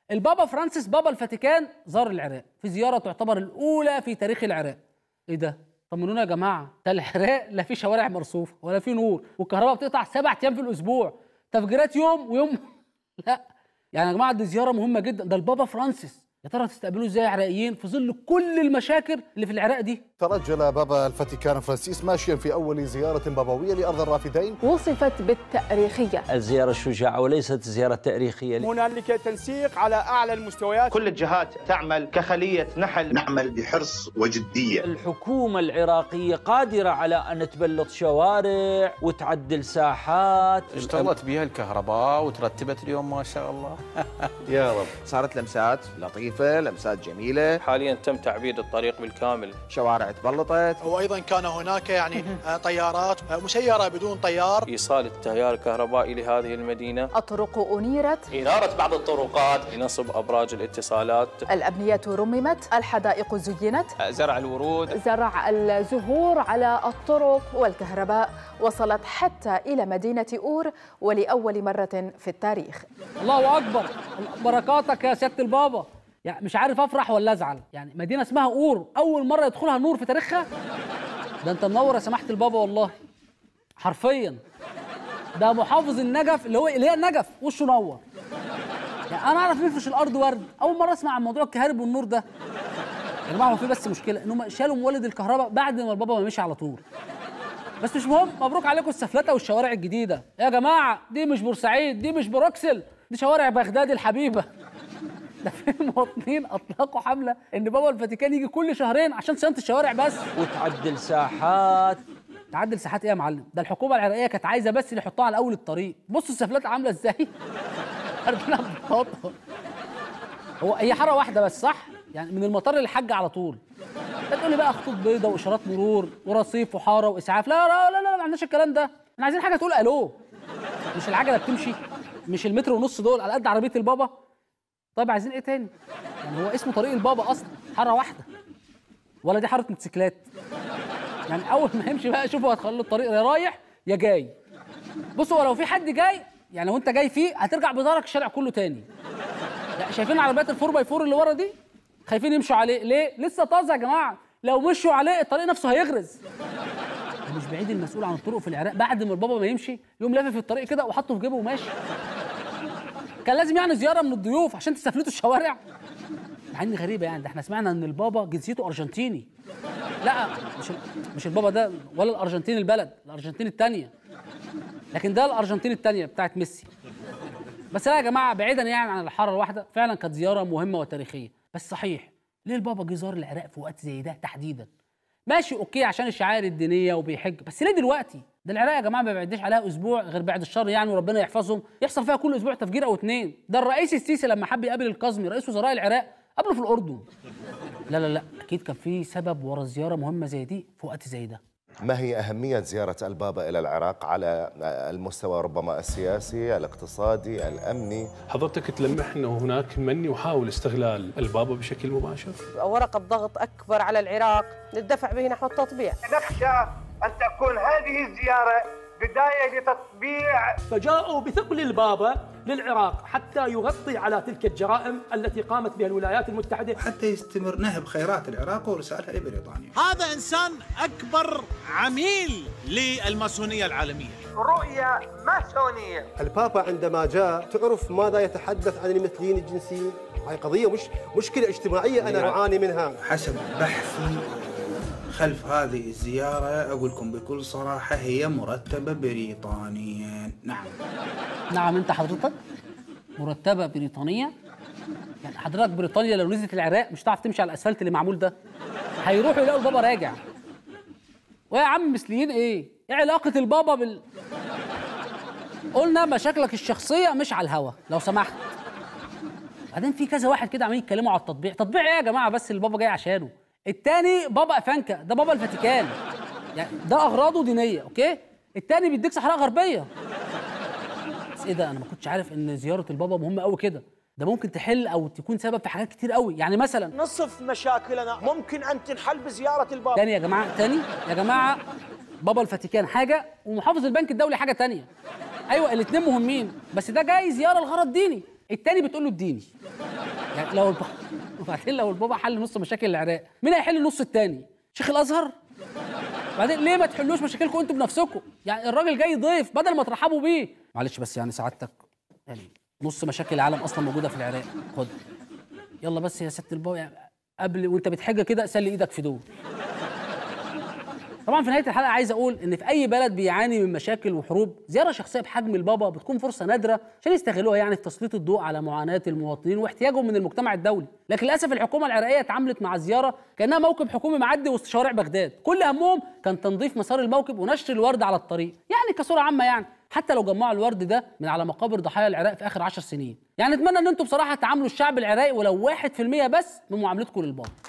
البابا فرانسيس بابا الفاتيكان زار العراق في زياره تعتبر الاولى في تاريخ العراق ايه ده طمنونا يا جماعه ده العراق لا في شوارع مرصوفه ولا في نور والكهرباء بتقطع سبع ايام في الاسبوع تفجيرات يوم ويوم لا يعني يا جماعه دي زياره مهمه جدا ده البابا فرانسيس يا ترى تستقبلوه ازاي يا عراقيين في ظل كل المشاكل اللي في العراق دي ترجل بابا الفاتيكان فرانسيس ماشيا في أول زيارة بابوية لأرض الرافدين وصفت بالتاريخية الزيارة الشجاعة وليست زيارة تاريخية هنالك تنسيق على أعلى المستويات كل الجهات تعمل كخلية نحل نعمل بحرص وجدية الحكومة العراقية قادرة على أن تبلط شوارع وتعدل ساحات اشتغلت بها الكهرباء وترتبت اليوم ما شاء الله يا رب صارت لمسات لطيفة لمسات جميلة حاليا تم تعبيد الطريق بالكامل شوارع تبلطت وأيضا كان هناك يعني طيارات مسيرة بدون طيار إيصال التيار الكهربائي لهذه المدينة الطرق أنيرت إنارة بعض الطرقات لنصب أبراج الاتصالات الأبنية رممت الحدائق زينت زرع الورود زرع الزهور على الطرق والكهرباء وصلت حتى إلى مدينة أور ولأول مرة في التاريخ الله اكبر بركاتك يا سياده البابا يعني مش عارف افرح ولا ازعل يعني مدينه اسمها اور اول مره يدخلها نور في تاريخها ده انت منور يا سماحه البابا والله حرفيا ده محافظ النجف اللي هو اللي هي النجف وشه نور يعني انا اعرف يفرش الارض ورد اول مره اسمع عن موضوع الكهرب والنور ده يا جماعه هو في بس مشكله انهم شالوا مولد الكهرباء بعد ما البابا ما مشي على طول بس مش مهم مبروك عليكم السفلته والشوارع الجديده يا جماعه دي مش بورسعيد دي مش بروكسل دي شوارع بغداد الحبيبه ده في مواطنين اطلقوا حمله ان بابا الفاتيكان يجي كل شهرين عشان صيانه الشوارع بس وتعدل ساحات تعدل ساحات ايه يا معلم ده الحكومه العراقيه كانت عايزه بس اللي يحطها على اول الطريق بصوا السفلات عامله ازاي عارفينها ببساطه هو هي حاره واحده بس صح يعني من المطار للحج على طول لا تقول لي بقى خطوط بيضاء واشارات مرور ورصيف وحاره واسعاف لا لا لا لا ما عندناش الكلام ده احنا عايزين حاجه تقول الو مش العجله بتمشي مش المتر ونص دول على قد عربيه البابا طيب عايزين ايه تاني يعني هو اسمه طريق البابا اصلا حاره واحده ولا دي حاره موتوسيكلات يعني اول ما يمشي بقى شوفوا هتخلوا الطريق يا رايح يا جاي بصوا هو لو في حد جاي يعني وانت جاي فيه هترجع بظهرك الشارع كله تاني يعني شايفين عربيات الفور باي فور اللي ورا دي خايفين يمشوا عليه ليه لسه طازه يا جماعه لو مشوا عليه الطريق نفسه هيغرز ده مش بعيد المسؤول عن الطرق في العراق بعد ما البابا ما يمشي يقوم لافف في الطريق كده وحطه في جيبه وماشي كان لازم يعني زياره من الضيوف عشان تستفلتوا الشوارع مع ان غريبه يعني ده احنا سمعنا ان البابا جنسيته ارجنتيني لا مش مش البابا ده ولا الارجنتين البلد الارجنتين الثانيه لكن ده الارجنتين الثانيه بتاعت ميسي بس لا يا جماعه بعيدا يعني عن الحاره الواحده فعلا كانت زياره مهمه وتاريخيه بس صحيح ليه البابا جه زار العراق في وقت زي ده تحديدا ماشي اوكي عشان الشعائر الدينيه وبيحج بس ليه دلوقتي ده العراق يا جماعه ما بيعديش عليها اسبوع غير بعد الشر يعني وربنا يحفظهم يحصل فيها كل اسبوع تفجير او اتنين ده الرئيس السيسي لما حب يقابل الكاظمي رئيس وزراء العراق قابله في الاردن لا لا لا اكيد كان في سبب ورا زياره مهمه زي دي في وقت زي ده ما هي أهمية زيارة البابا إلى العراق على المستوى ربما السياسي الاقتصادي الأمني حضرتك تلمح أنه هناك من يحاول استغلال البابا بشكل مباشر ورقة ضغط أكبر على العراق للدفع به نحو التطبيع نخشى أن تكون هذه الزيارة بداية لتطبيع فجاءوا بثقل البابا للعراق حتى يغطي على تلك الجرائم التي قامت بها الولايات المتحدة حتى يستمر نهب خيرات العراق ورسالها لبريطانيا هذا إنسان أكبر عميل للماسونية العالمية رؤية ماسونية البابا عندما جاء تعرف ماذا يتحدث عن المثليين الجنسيين هاي قضية مش مشكلة اجتماعية أنا أعاني منها حسب بحثي خلف هذه الزيارة أقول لكم بكل صراحة هي مرتبة بريطانيا نعم نعم انت حضرتك مرتبه بريطانيه يعني حضرتك بريطانيا لو نزلت العراق مش هتعرف تمشي على الاسفلت اللي معمول ده هيروحوا يلاقوا البابا راجع ويا عم مثليين ايه ايه علاقه البابا بال قلنا مشاكلك الشخصيه مش على الهوا لو سمحت بعدين في كذا واحد كده عمالين يتكلموا على التطبيع تطبيع ايه يا جماعه بس اللي بابا جاي عشانه التاني بابا افانكا ده بابا الفاتيكان يعني ده اغراضه دينيه اوكي التاني بيديك صحراء غربيه بس ايه ده انا ما كنتش عارف ان زياره البابا مهمه قوي كده ده ممكن تحل او تكون سبب في حاجات كتير قوي يعني مثلا نصف مشاكلنا ممكن أن تنحل بزيارة البابا تاني يا جماعه تاني يا جماعه بابا الفاتيكان حاجه ومحافظ البنك الدولي حاجه تانية ايوه الاثنين مهمين بس ده جاي زياره لغرض ديني التاني بتقول له الديني يعني لو الب... وبعدين لو البابا حل نص مشاكل العراق مين هيحل النص التاني شيخ الازهر بعدين ليه ما تحلوش مشاكلكم انتوا بنفسكم يعني الراجل جاي ضيف بدل ما ترحبوا بيه معلش بس يعني سعادتك يعني نص مشاكل العالم اصلا موجوده في العراق خد يلا بس يا ست البابا يعني قبل وانت بتحج كده سلي ايدك في دول طبعا في نهايه الحلقه عايز اقول ان في اي بلد بيعاني من مشاكل وحروب زياره شخصيه بحجم البابا بتكون فرصه نادره عشان يستغلوها يعني في تسليط الضوء على معاناه المواطنين واحتياجهم من المجتمع الدولي لكن للاسف الحكومه العراقيه اتعاملت مع الزياره كانها موكب حكومي معدي وسط شوارع بغداد كل همهم كان تنظيف مسار الموكب ونشر الورد على الطريق يعني كصوره عامه يعني حتى لو جمعوا الورد ده من على مقابر ضحايا العراق في اخر عشر سنين يعني اتمنى ان انتم بصراحه تعاملوا الشعب العراقي ولو 1% بس من معاملتكم للبابا